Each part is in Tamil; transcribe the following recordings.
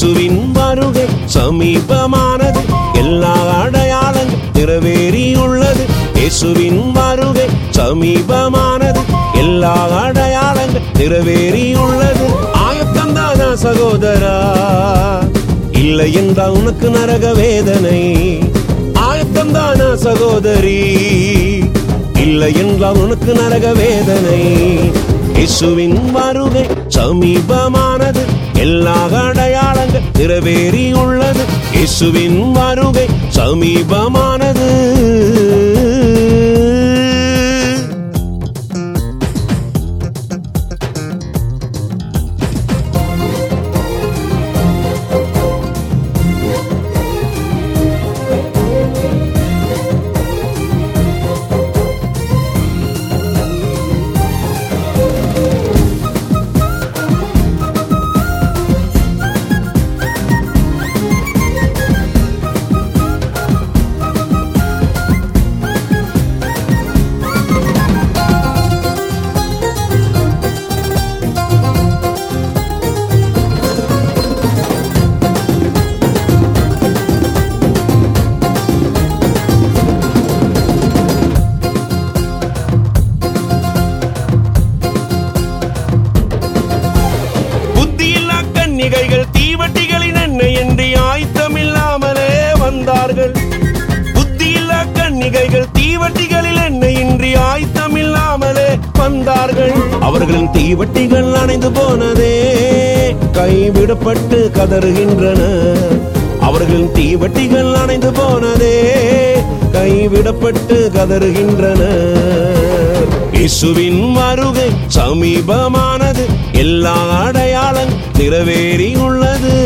இயேசுவின் வருகை சமீபமானது எல்லா அடையாளங்கள் நிறைவேறியுள்ளது இயேசுவின் வருகை சமீபமானது எல்லா அடையாளங்கள் நிறைவேறியுள்ளது ஆயத்தந்தானா சகோதரா இல்லை என்றால் உனக்கு நரக வேதனை ஆயத்தந்தானா சகோதரி இல்லை என்றால் உனக்கு நரக வேதனை இயேசுவின் வருகை சமீபமானது எல்லா அடையாளங்கள் நிறைவேறியுள்ளது இயேசுவின் வருகை சமீபமானது புத்தியில்லா கன்னிகைகள் தீவட்டிகளின் எண்ணெய் என்று ஆயத்தமில்லாமலே வந்தார்கள் புத்தியில்லா கன்னிகைகள் தீவட்டிகளில் எண்ணெயின்றி ஆயத்தமில்லாமலே வந்தார்கள் அவர்களின் தீவட்டிகள் அணைந்து போனதே கைவிடப்பட்டு கதறுகின்றன அவர்களின் தீவட்டிகள் அணைந்து போனதே கைவிடப்பட்டு கதறுகின்றன இயேசுவின் வருகை சமீபமானது எல்லா அடையாளம் நிறைவேறியுள்ளது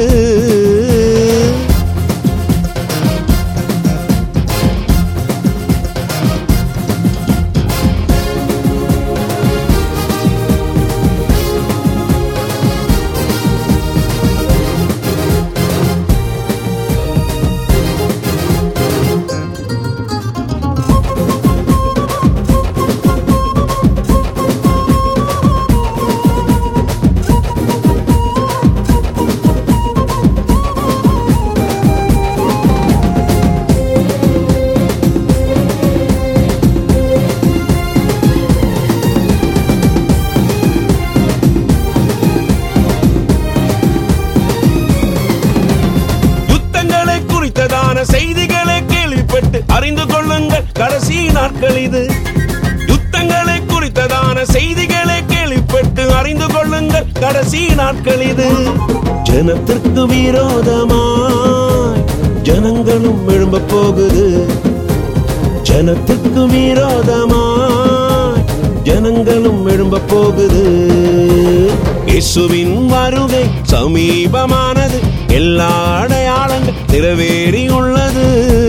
யுத்தங்களை குறித்ததான செய்திகளை கேள்விப்பட்டு அறிந்து கொள்ளுங்கள் கடைசி நாட்கள் இது யுத்தங்களை குறித்ததான செய்திகளை கேள்விப்பட்டு அறிந்து கொள்ளுங்கள் கடைசி நாட்கள் இது ஜனத்திற்கு விரோதமாய் ஜனங்களும் எழும்ப போகுது ஜனத்துக்கு விரோதமாய் ஜனங்களும் எழும்ப போகுது இயேசுவின் வருகை சமீபமானது எல்லா அடையாளங்கள் நிறைவேறியுள்ளது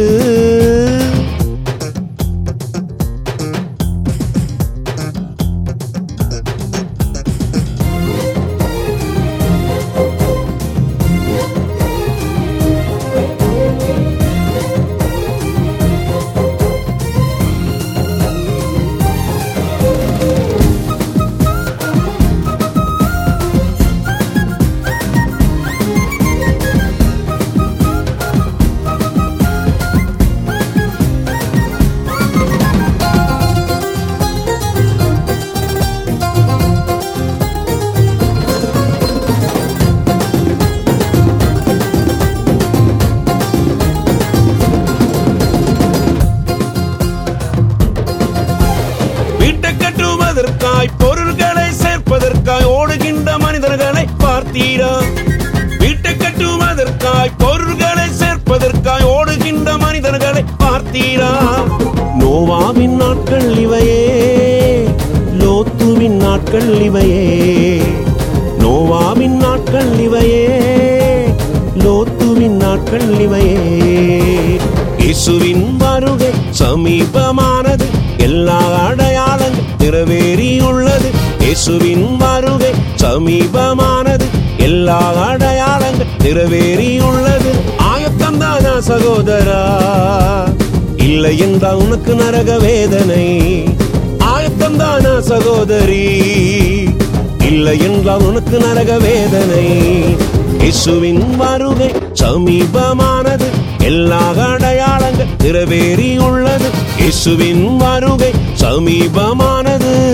வீட்டை கட்டுவதற்காய் பொருள்களை சேர்ப்பதற்காய் ஓடுகின்ற மனிதர்களை பார்த்தீரா வீட்டை கட்டுவதற்காய் பொருள்களை சேர்ப்பதற்காய் ஓடுகின்ற மனிதர்களை பார்த்தீரா நோவாவின் நாட்கள் இவையே லோத்துவின் நாட்கள் இவையே நோவாவின் நாட்கள் இவையே லோத்துவின் நாட்கள் இவையே இயேசுவின் வருகை சமீபமானது எல்லா அடையாளங்கள் நிறைவேறியுள்ளது இயேசுவின் வருகை சமீபமானது எல்லா அடையாளங்கள் நிறைவேறியுள்ளது ஆயத்தந்தானா சகோதரா இல்லை என்றால் உனக்கு நரக வேதனை ஆயத்தந்தானா சகோதரி இல்லை என்றால் உனக்கு நரக வேதனை இயேசுவின் வருகை சமீபமானது எல்லா அடையாளங்கள் நிறைவேறியுள்ளது இயேசுவின் வருகை சமீபமானது